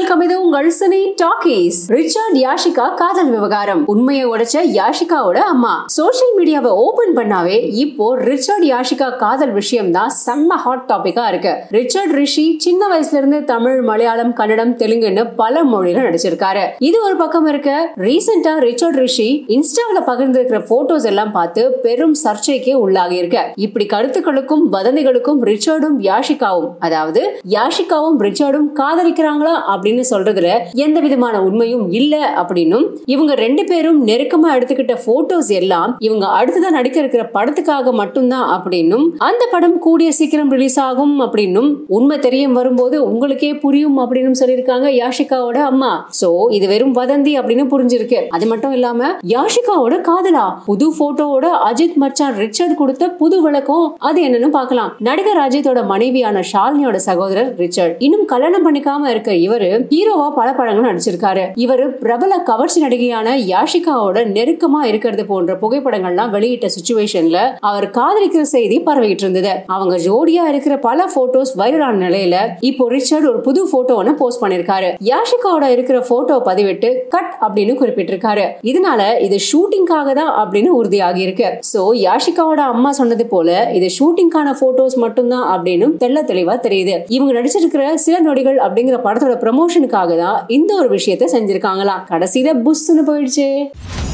welcome இது உங்கள் cine talkies Richard Yashika காதல் விவகாரம் உண்மையை உடைச்ச யாஷிகாவோட அம்மா சோஷியல் மீடியாவை ஓபன் பண்ணாவே இப்போ ரிச்சர்ட் யாஷிகா காதல் விஷயம் தான் செம்ம ஹாட் டாபிக்கா இருக்கு ரிச்சர்ட் ரிஷி சின்ன வயசுல இருந்து தமிழ் மலையாளம் கன்னடம் தெலுங்குன்னு பல மொழியில நடிச்சிருக்காரு இது ஒரு பக்கம் இருக்க ரீசெண்டா ரிச்சர்ட் ரிஷி இன்ஸ்டாவில பகிர்ந்திருக்கிற போட்டோஸ் எல்லாம் பார்த்து பெரும் சர்ச்சைக்கே உள்ளாகி இருக்க இப்படி கருத்துக்களுக்கும் வதந்திகளுக்கும் ரிச்சர்டும் யாஷிகாவும் அதாவது யாஷிகாவும் ரிச்சர்டும் காதலிக்கிறாங்களா அப்படின்னு சொல்றதுல எந்த விதமான உண்மையும் இல்ல அப்படின்னும் இவங்க ரெண்டு பேரும் நெருக்கமா எடுத்துக்கிட்ட போட்டோஸ் எல்லாம் இவங்க அடுத்ததா நடிக்க இருக்கிற படத்துக்காக மட்டும்தான் அப்படின்னும் அந்த படம் கூடிய சீக்கிரம் ரிலீஸ் ஆகும் அப்படின்னும் உண்மை தெரிய வரும்போது உங்களுக்கே புரியும் அப்படின்னு சொல்லியிருக்காங்க யாஷிகாவோட அம்மா சோ இது வெறும் வதந்தி அப்படின்னு புரிஞ்சிருக்கு அது மட்டும் இல்லாம யாஷிகாவோட காதலா புது போட்டோவோட அஜித் மச்சான் ரிச்சர்ட் கொடுத்த புது விளக்கம் அது என்னன்னு பார்க்கலாம் நடிகர் அஜித்தோட மனைவியான ஷாலினியோட சகோதரர் ரிச்சர்ட் இன்னும் கல்யாணம் பண்ணிக்காம இருக்க இவரு ஹீரோவா பல படங்கள் நடிச்சிருக்காரு இவரு பிரபல கவர்ச்சி நடிகையான யாஷிகாவோட நெருக்கமா இருக்கிறது போன்ற புகைப்படங்கள்லாம் வெளியிட்ட சுச்சுவேஷன்ல அவர் காதலிக்கிற செய்தி பரவிட்டு இருந்தது அவங்க ஜோடியா இருக்கிற பல போட்டோஸ் வைரலான நிலையில இப்போ ரிச்சர்ட் ஒரு புது போட்டோ ஒன்னு போஸ்ட் பண்ணிருக்காரு யாஷிகாவோட இருக்கிற போட்டோ பதிவிட்டு கட் அப்படின்னு குறிப்பிட்டிருக்காரு இதனால இது ஷூட்டிங்காக தான் அப்படின்னு உறுதியாகி இருக்கு சோ யாஷிகாவோட அம்மா சொன்னது போல இது ஷூட்டிங்கான போட்டோஸ் மட்டும்தான் அப்படின்னு தெள்ள தெளிவா தெரியுது இவங்க நடிச்சிருக்கிற சில நொடிகள் அப்படிங்கிற படத்தோட ப்ரமோஷனுக்காக தான் இந்த ஒரு விஷயத்த செஞ்சிருக்காங்களாம் கடைசியில புஷ்னு போயிடுச்சு